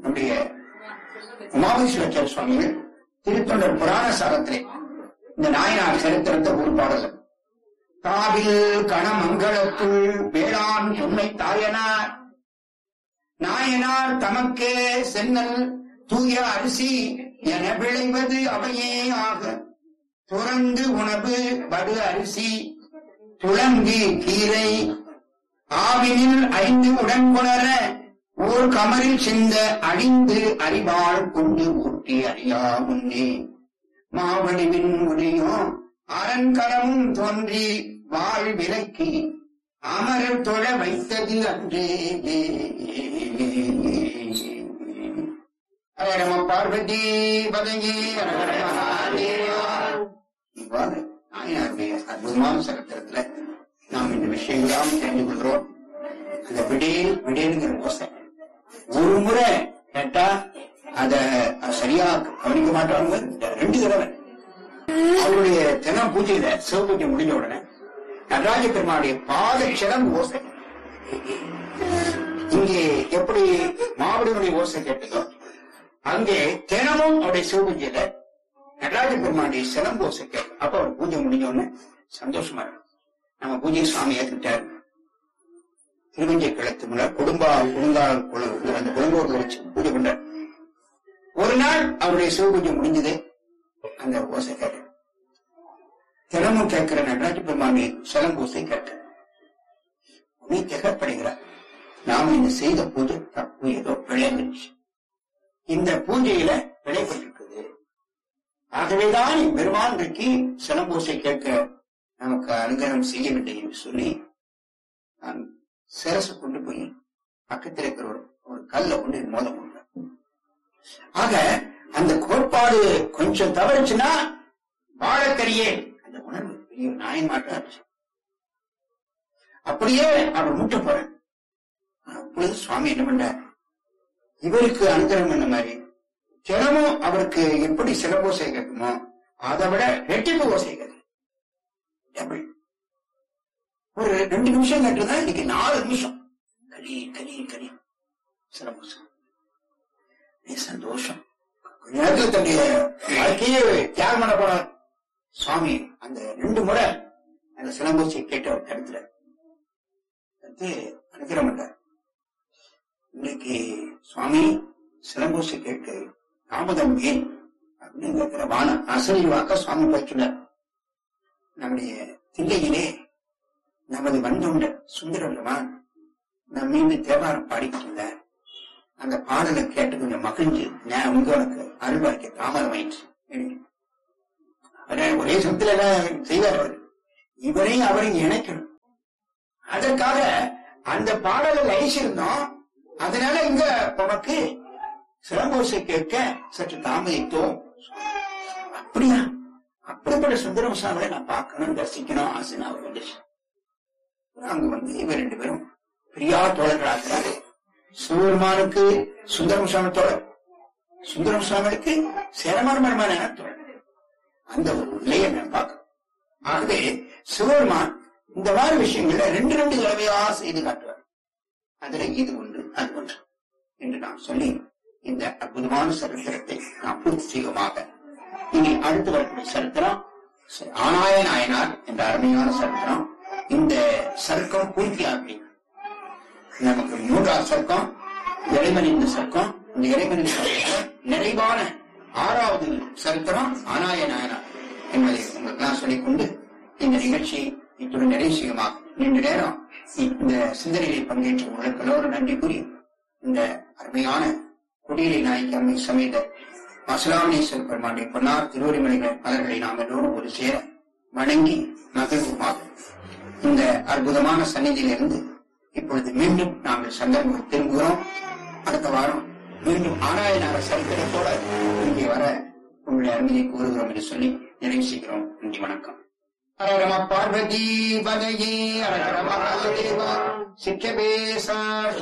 நம்முடைய உமாபேஸ்வரர் சுவாமிகள் திருத்தொண்டர் புராண சாரத்திலே இந்த நாயனார் சரித்திரத்தை ஒரு பாடல் காவில் கணமங்கலத்துள் வேளாண் உண்மை தாயனார் நாயனார் தமக்கே சென்னல் தூய அரிசி என விளைவது அவையே ஆக துறந்து உணவு வடு அரிசி துளங்கி கீரை ஆவினில் ஐந்து உடன்குணர ஓர் கமரில் சிந்த அழிந்து அறிவாள் கொண்டு ஊட்டி அறியா முன்னே மாவடிவின் முடியும் அரண்கலமும் தோன்றி வாழ் விலக்கி அமரர் தொழ வைத்தது அன்றே அரம பார்வதி பதங்கி இவ்வாறு நாயனாருடைய அற்புதமான சரித்திரத்துல நாம் இந்த விஷயங்களாம் தெரிந்து கொள்கிறோம் அந்த விடேல் விடேலுங்கிற ஓசை ஒரு முறை கேட்டா அத சரியா கவனிக்க மாட்டாங்க ரெண்டு தடவை அவருடைய தினம் பூஜையில சிவ பூஜை முடிஞ்ச உடனே நடராஜ பெருமாளுடைய பாதக்ஷரம் ஓசை இங்கே எப்படி மாவடியுடைய ஓசை கேட்டதோ அங்கே தினமும் அவருடைய சிவ பூஜையில நடராஜ பெருமாளுடைய சிலம் ஓசை கேட்கும் அப்ப அவர் பூஜை முடிஞ்ச உடனே சந்தோஷமா இருக்கும் நம்ம பூஜை சுவாமி ஏத்துக்கிட்டாரு திருவஞ்சை கிழத்து முன்ன குடும்பா குடுங்கால் குழு அந்த குடும்பூர்ல வச்சு பூஜை பண்றார் ஒரு நாள் அவருடைய சிவ பூஜை முடிஞ்சது அந்த ஓசை கேட்டு தினமும் கேட்கிற நடராஜ பெருமானி சிலம் ஓசை கேட்டு உன்னை திகப்படுகிறார் நாம இந்த செய்த பூஜை தப்பு ஏதோ பிழைந்துச்சு இந்த பூஜையில பிழைப்பட்டிருக்குது ஆகவேதான் பெருமான் இன்றைக்கு சிலம்பூசை கேட்க நமக்கு அனுகிரகம் செய்யவில்லை என்று சொல்லி நான் சிரசு கொண்டு போய் பக்கத்தில் இருக்கிற ஒரு ஒரு கல்ல கொண்டு மோத கொண்டார் ஆக அந்த கோட்பாடு கொஞ்சம் தவறுச்சுன்னா வாழக்கரியே அந்த உணர்வு பெரிய நாயன் மாட்டாச்சு அப்படியே அவர் முட்ட போறேன் அப்பொழுது சுவாமி என்ன பண்றார் இவருக்கு அனுகிரகம் என்ன மாதிரி தினமும் அவருக்கு எப்படி சிலம்போசை கேட்குமோ அதை விட ரெட்டிப்பு ஓசை கேட்கும் டபுள் ஒரு ரெண்டு நிமிஷம் கேட்டதா இன்னைக்கு நாலு நிமிஷம் கலி கலி கலி சிலம்போசம் நீ சந்தோஷம் கொஞ்ச நேரத்துல தன்னுடைய வாழ்க்கையே தியாகம் பண்ண போனார் சுவாமி அந்த ரெண்டு முறை அந்த சிலம்போசை கேட்டு அவர் தடுத்துல வந்து அனுகிரகம் பண்றார் இன்னைக்கு சுவாமி சிலம்போசை கேட்டு தாமதம் ஏன் அப்படின்னு கேட்கிற வான அசலி வாக்க சுவாமி பயிற்றுனர் நம்முடைய தில்லையிலே நமது வந்தோண்ட சுந்தரமான் நம் மீது தேவாரம் பாடிக்கிட்டு அந்த பாடலை கேட்டு கொஞ்சம் மகிழ்ந்து நான் உங்களுக்கு அருள்வாய்க்க தாமதம் ஆயிடுச்சு அவரை ஒரே சமத்துல எல்லாம் செய்வார் அவர் இவரையும் அவரையும் இணைக்கணும் அதற்காக அந்த பாடலை லைச்சிருந்தோம் அதனால இங்க உனக்கு சிலம்போசை கேட்க சற்று தாமதித்தோம் அப்படியா அப்படிப்பட்ட சுந்தரம் சாமியை நான் பார்க்கணும் தரிசிக்கணும் ஆசை அவர் வந்துச்சு அங்க வந்து இவர் ரெண்டு பேரும் பிரியா தோழர்களாகிறாரு சிவபெருமானுக்கு சுந்தரம் சுவாமி தோழர் சுந்தரம் சுவாமிக்கு சேரமாரமான தோழர் அந்த ஒரு நிலையை நான் பார்க்கணும் ஆகவே சிவபெருமான் இந்த மாதிரி விஷயங்கள்ல ரெண்டு ரெண்டு தடவையா செய்து காட்டுவார் அதுல இது ஒன்று அது ஒன்று என்று நாம் சொல்லி இந்த அற்புதமான சரித்திரத்தை நாம் பூர்த்தி செய்வோமாக இனி அடுத்து வரக்கூடிய சரித்திரம் ஆனாய நாயனார் என்ற அருமையான சரித்திரம் இந்த சர்க்கம் பூர்த்தியாகி நமக்கு மூன்றாவது சர்க்கம் இறைவனின் சர்க்கம் இந்த இறைவனின் சர்க்கம் நிறைவான ஆறாவது சரித்திரம் ஆனாய நாயனார் என்பதை உங்களுக்கு நான் சொல்லிக்கொண்டு இந்த நிகழ்ச்சி இத்துடன் நிறைவு செய்யுமாக நீண்ட நேரம் இந்த சிந்தனையில் பங்கேற்ற உங்களுக்கு எல்லோரும் நன்றி கூறி இந்த அருமையான குடியிலை நாய்க்கு அம்மை சமேத மசலாமணீஸ்வர பெருமானுடைய பொன்னார் திருவடிமலைகள் மலர்களை நாம் எல்லோரும் ஒரு சேர வணங்கி மகிழ்வுமாக இந்த அற்புதமான சந்நிதியிலிருந்து இப்பொழுது மீண்டும் நாங்கள் சந்தர்ப்பம் திரும்புகிறோம் அடுத்த வாரம் மீண்டும் ஆராயனார சரித்திரத்தோட இங்கே வர உங்களுடைய அருமையை கூறுகிறோம் என்று சொல்லி நிறைவு செய்கிறோம் நன்றி வணக்கம் ஹரரம பார்வதி பதையே ஹரரம மகாதேவா சிக்கபேசா